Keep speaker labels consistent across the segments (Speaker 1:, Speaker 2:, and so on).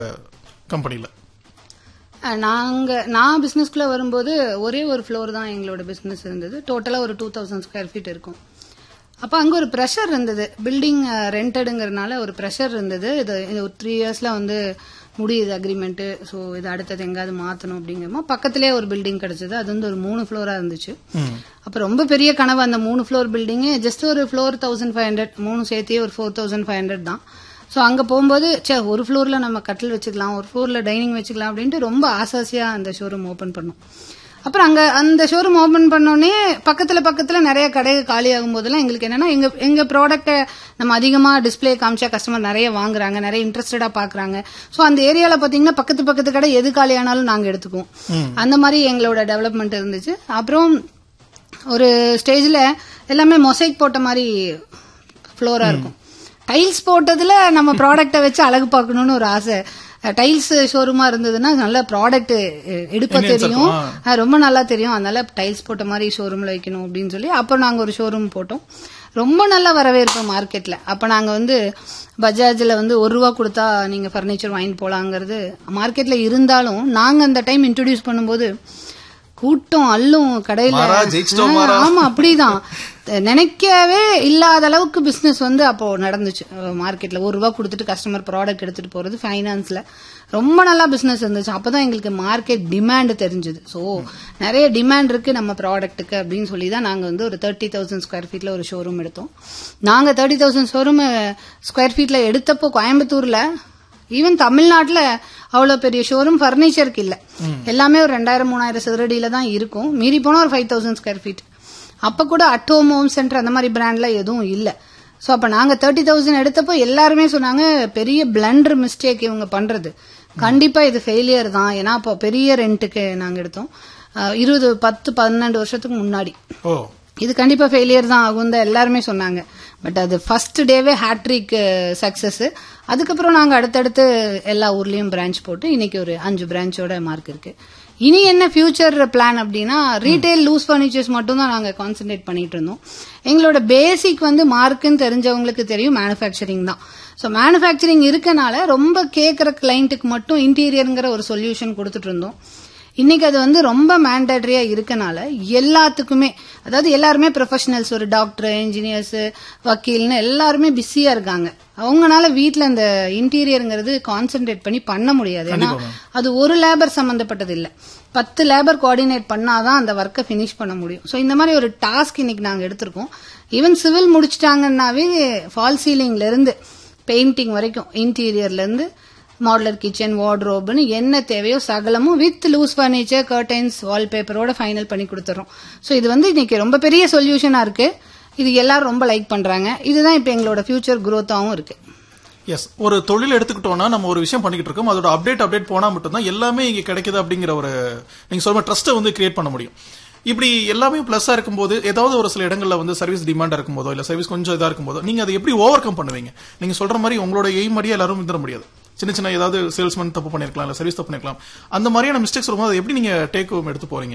Speaker 1: கம்பெனில
Speaker 2: அஹ் நாங்க நான் பிசினஸ்க்குள்ள வரும்போது ஒரே ஒரு ஃப்ளோர் தான் எங்களோட பிசினஸ் இருந்தது டோட்டலா ஒரு டூ தௌசண்ட் ஸ்கொயர் ஃபீட் இருக்கும் அப்ப அங்க ஒரு ப்ரெஷர் இருந்தது பில்டிங் ரெண்டடுங்கிறதுனால ஒரு ப்ரெஷர் இருந்தது இது இது ஒரு த்ரீ இயர்ஸ்ல வந்து முடியுது அக்ரிமெண்ட் ஸோ இது அடுத்தது எங்காவது மாத்தணும் அப்படிங்கிறமா பக்கத்திலே ஒரு பில்டிங் கிடைச்சது அது வந்து ஒரு மூணு ஃப்ளோரா இருந்துச்சு அப்ப ரொம்ப பெரிய கனவு அந்த மூணு ஃப்ளோர் பில்டிங் ஜஸ்ட் ஒரு ஃப்ளோர் தௌசண்ட் ஃபைவ் ஹண்ட்ரட் மூணு சேர்த்தே ஒரு ஃபோர் தௌசண்ட் ஃபைவ் ஹண்ட்ரட் தான் ஸோ அங்க போகும்போது சே ஒரு ஃப்ளோர்ல நம்ம கட்டில் வச்சுக்கலாம் ஒரு ஃப்ளோர்ல டைனிங் வச்சுக்கலாம் அப்படின்ட்டு ரொம்ப ஆசாசியா அந்த ஷோரூம் ஓபன் பண்ணோம் அப்புறம் அங்க அந்த ஷோரூம் ஓபன் பண்ணோடனே பக்கத்துல பக்கத்துல நிறைய கடை காலி ஆகும் போதெல்லாம் எங்களுக்கு என்னன்னா எங்க எங்க ப்ராடக்ட்டை நம்ம அதிகமா டிஸ்ப்ளே காமிச்சா கஸ்டமர் நிறைய வாங்குறாங்க நிறைய இன்ட்ரெஸ்டடா பாக்குறாங்க ஸோ அந்த ஏரியால பாத்தீங்கன்னா பக்கத்து பக்கத்து கடை எது காலியானாலும் நாங்க எடுத்துக்குவோம் அந்த மாதிரி எங்களோட டெவலப்மெண்ட் இருந்துச்சு அப்புறம் ஒரு ஸ்டேஜ்ல எல்லாமே மொசைக் போட்ட மாதிரி ஃப்ளோரா இருக்கும் டைல்ஸ் போட்டதுல நம்ம ப்ராடக்ட்டை வச்சு அழகு பார்க்கணும்னு ஒரு ஆசை டைல்ஸ் ஷோரூமா இருந்ததுன்னா நல்ல ப்ராடக்ட் எடுப்ப தெரியும் அஹ் ரொம்ப நல்லா தெரியும் அதனால டைல்ஸ் போட்ட மாதிரி ஷோரூம்ல வைக்கணும் அப்படின்னு சொல்லி அப்போ நாங்க ஒரு ஷோரூம் போட்டோம் ரொம்ப நல்ல வரவேற்பு மார்க்கெட்ல அப்ப நாங்க வந்து பஜாஜ்ல வந்து ஒரு ரூபா கொடுத்தா நீங்க ஃபர்னிச்சர் வாங்கிட்டு போலாங்கிறது மார்க்கெட்ல இருந்தாலும் நாங்க அந்த டைம் இன்ட்ரோடியூஸ் பண்ணும்போது கூட்டம் அள்ளும் கடையில
Speaker 1: மாறா, ஜெயிச்சிட்டோம் மாறா.
Speaker 2: ஆ, ஆமா அப்படிதான் நினைக்கவே இல்லாத அளவுக்கு பிசினஸ் வந்து அப்போ நடந்துச்சு மார்க்கெட்ல ஒரு ரூபா கொடுத்துட்டு கஸ்டமர் ப்ராடக்ட் எடுத்துட்டு போறது ஃபைனான்ஸ்ல ரொம்ப நல்லா பிசினஸ் இருந்துச்சு அப்பதான் எங்களுக்கு மார்க்கெட் டிமாண்ட் தெரிஞ்சது சோ நிறைய டிமாண்ட் இருக்கு நம்ம ப்ராடக்ட்டுக்கு அப்படின்னு சொல்லி தான் நாங்க வந்து ஒரு தேர்ட்டி தௌசண்ட் ஸ்கொயர் ஃபீட்ல ஒரு ஷோரூம் எடுத்தோம் நாங்க தேர்ட்டி தௌசண்ட் ஷோரூம் ஸ்கொயர் ஃபீட்ல எடுத்தப்போ கோயம்புத்தூர்ல ஈவன் தமிழ்நாட்டுல அவ்வளவு பெரிய ஷோரூம் ஃபர்னிச்சருக்கு இல்ல எல்லாமே ஒரு ரெண்டாயிரம் மூணாயிரம் சதுரடியில தான் இருக்கும் மீறி போனா ஒரு ஃபைவ் தௌசண்ட் ஸ்கொயர் ஃபீட் அப்ப கூட அட்டோம் ஹோம் சென்டர் அந்த மாதிரி பிராண்ட்ல எதுவும் இல்ல சோ அப்ப நாங்க தேர்ட்டி தௌசண்ட் எடுத்தப்போ எல்லாருமே சொன்னாங்க பெரிய பிளண்டர் மிஸ்டேக் இவங்க பண்றது கண்டிப்பா இது ஃபெயிலியர் தான் ஏன்னா அப்போ பெரிய ரெண்ட்டுக்கு நாங்க எடுத்தோம் அஹ் இருபது பத்து பன்னெண்டு வருஷத்துக்கு முன்னாடி
Speaker 1: ஓ
Speaker 2: இது கண்டிப்பா ஃபெயிலியர் தான் ஆகும் தான் எல்லாருமே சொன்னாங்க பட் அது ஃபர்ஸ்ட் டேவே ஹேட்ரிக் சக்சஸ் அதுக்கப்புறம் நாங்க அடுத்தடுத்து எல்லா ஊர்லயும் பிரான்ச் போட்டு இன்னைக்கு ஒரு அஞ்சு பிரான்ச்சோட மார்க் இருக்கு இனி என்ன ஃபியூச்சர் பிளான் அப்படின்னா ரீட்டைல் லூஸ் ஃபர்னிச்சர்ஸ் மட்டும் தான் நாங்க கான்சென்ட்ரேட் பண்ணிட்டு இருந்தோம் எங்களோட பேசிக் வந்து மார்க்குன்னு தெரிஞ்சவங்களுக்கு தெரியும் மேனுஃபேக்சரிங் தான் ஸோ மேனுஃபேக்சரிங் இருக்கனால ரொம்ப கேட்குற கிளைண்ட்டுக்கு மட்டும் இன்டீரியருங்கிற ஒரு சொல்யூஷன் கொடுத்துட்டு இருந்தோம் இன்னைக்கு அது வந்து ரொம்ப மேண்டேட்டரியா இருக்கனால எல்லாத்துக்குமே அதாவது எல்லாருமே ப்ரொஃபஷனல்ஸ் ஒரு டாக்டர் இன்ஜினியர்ஸ் வக்கீல்னு எல்லாருமே பிஸியா இருக்காங்க அவங்கனால வீட்ல இந்த இன்டீரியருங்கிறது கான்சென்ட்ரேட் பண்ணி பண்ண முடியாது ஏன்னா அது ஒரு லேபர் சம்பந்தப்பட்டது இல்ல பத்து லேபர் கோஆர்டினேட் பண்ணாதான் அந்த ஒர்க்கை ஃபினிஷ் பண்ண முடியும் ஸோ இந்த மாதிரி ஒரு டாஸ்க் இன்னைக்கு நாங்க எடுத்திருக்கோம் ஈவன் சிவில் முடிச்சிட்டாங்கன்னாவே ஃபால் சீலிங்ல இருந்து பெயிண்டிங் வரைக்கும் இன்டீரியர்ல இருந்து மாடலர் கிச்சன் வார்ட்ரோப்னு என்ன தேவையோ சகலமும் வித் லூஸ் ஃபர்னிச்சர் கர்டைன்ஸ் வால்பேப்பரோட ஃபைனல் பண்ணி கொடுத்துறோம் ஸோ இது வந்து இன்னைக்கு ரொம்ப பெரிய சொல்யூஷனா இருக்கு இது எல்லாரும் ரொம்ப லைக் பண்றாங்க இதுதான் இப்போ எங்களோட ஃபியூச்சர் குரோத்தாவும் இருக்கு
Speaker 1: எஸ் ஒரு தொழில் எடுத்துக்கிட்டோம்னா நம்ம ஒரு விஷயம் பண்ணிக்கிட்டு இருக்கோம் அதோட அப்டேட் அப்டேட் போனா மட்டும்தான் எல்லாமே இங்க கிடைக்குது அப்படிங்கிற ஒரு நீங்க சொல்ற ட்ரஸ்ட்டை வந்து கிரியேட் பண்ண முடியும் இப்படி எல்லாமே பிளஸ்ஸா இருக்கும்போது ஏதாவது ஒரு சில இடங்கள்ல வந்து சர்வீஸ் டிமாண்டா இருக்கும்போதோ இல்ல சர்வீஸ் கொஞ்சம் இதா இருக்கும்போதோ நீங்க அதை எப்படி ஓவர் கம் பண்ணுவீங்க நீங்க சொல்ற மாதிரி உங்களோட எய்ம் மாதிரியே எல்லாரும் இருந்துட முடியாது சின்ன சின்ன ஏதாவது சேல்ஸ்மேன் தப்பு பண்ணிருக்கலாம் இல்ல சர்வீஸ் தப்பு பண்ணிருக்கலாம் அந்த மாதிரியான மிஸ்டேக்ஸ் வரும்போது அதை எப்படி நீங்க டேக் எடுத்து போறீங்க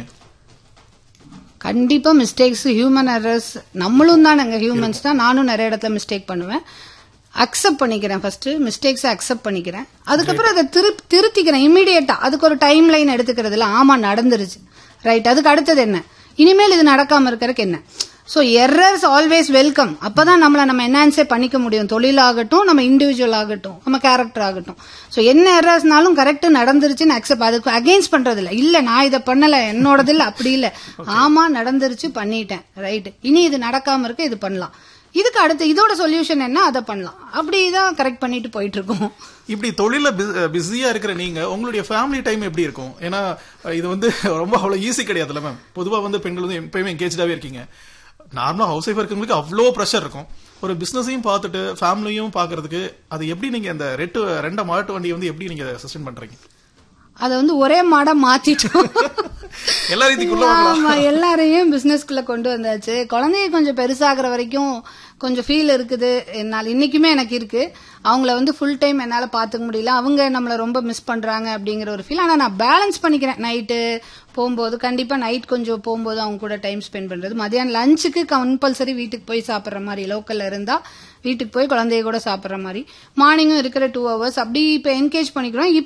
Speaker 2: கண்டிப்பா மிஸ்டேக்ஸ் ஹியூமன் எரர்ஸ் நம்மளும் தான் நாங்க ஹியூமன்ஸ் தான் நானும் நிறைய இடத்துல மிஸ்டேக் பண்ணுவேன் அக்செப்ட் பண்ணிக்கிறேன் ஃபர்ஸ்ட் மிஸ்டேக்ஸை அக்செப்ட் பண்ணிக்கிறேன் அதுக்கப்புறம் அதை திரு திருத்திக்கிறேன் இமீடியட்டா அதுக்கு ஒரு டைம் லைன் எடுத்துக்கிறது இல்ல ஆமா நடந்துருச்சு ரைட் அதுக்கு அடுத்தது என்ன இனிமேல் இது நடக்காம இருக்கறதுக்கு என்ன சோ எரர்ஸ் ஆல்வேஸ் வெல்கம் அப்பதான் நம்மள நம்ம என்ஹான்ஸே பண்ணிக்க முடியும் தொழில் ஆகட்டும் நம்ம இண்டிவிஜுவல் ஆகட்டும் நம்ம கேரக்டர் ஆகட்டும் சோ என்ன எரர்ஸ்னாலும் கரெக்ட் நடந்துருச்சுன்னு அக்செப்ட் அதுக்கு அகைன்ஸ்ட் பண்றது இல்ல இல்ல நான் இதை பண்ணல என்னோடது இல்ல அப்படி இல்ல ஆமா நடந்துருச்சு பண்ணிட்டேன் ரைட் இனி இது நடக்காம இருக்க இது பண்ணலாம் இதுக்கு அடுத்து இதோட சொல்யூஷன் என்ன அதை பண்ணலாம் அப்படிதான் கரெக்ட் பண்ணிட்டு போயிட்டு இருக்கோம்
Speaker 1: இப்படி தொழில பிஸியா இருக்கிற நீங்க உங்களுடைய ஃபேமிலி டைம் எப்படி இருக்கும் ஏன்னா இது வந்து ரொம்ப அவ்வளவு ஈஸி கிடையாதுல்ல மேம் பொதுவா வந்து பெண்கள் வந்து எப்பயுமே எங்கேஜாவே இருக்கீங்க நார்மலா ஹவுஸ் ஒய்ஃப் இருக்கவங்களுக்கு அவ்வளோ ப்ரெஷர் இருக்கும் ஒரு பிசினஸையும் பார்த்துட்டு ஃபேமிலியும் பாக்குறதுக்கு அது எப்படி நீங்க அந்த ரெட்டு ரெண்ட மாட்டு வண்டியை வந்து எப்படி நீங்க சஸ்டெயின் பண்றீங்க
Speaker 2: அதை வந்து ஒரே மாடா மாத்திட்டோம்
Speaker 1: எல்லாரும் இதுக்குள்ள
Speaker 2: ஆமா எல்லாரையும் பிசினஸ்க்குள்ள கொண்டு வந்தாச்சு குழந்தைய கொஞ்சம் பெருசாகிற வரைக்கும் கொஞ்சம் ஃபீல் இருக்குது என்னால் இன்னைக்குமே எனக்கு இருக்கு அவங்கள வந்து ஃபுல் டைம் என்னால் பார்த்துக்க முடியல அவங்க நம்மளை ரொம்ப மிஸ் பண்றாங்க அப்படிங்கிற ஒரு ஃபீல் ஆனால் நான் பேலன்ஸ் பண்ணிக்கிறேன் நைட்டு போகும்போது கண்டிப்பாக நைட் கொஞ்சம் போகும்போது அவங்க கூட டைம் ஸ்பெண்ட் பண்ணுறது மதியானம் லஞ்சுக்கு கம்பல்சரி வீட்டுக்கு போய் சாப்பிட்ற மாதிரி லோக்கலில் இருந்தால் வீட்டுக்கு போய் குழந்தைய கூட சாப்பிட்ற மாதிரி மார்னிங்கும் இருக்கிற டூ ஹவர்ஸ் அப்படி இப்போ என்கேஜ் பண்ணிக்கிறோம்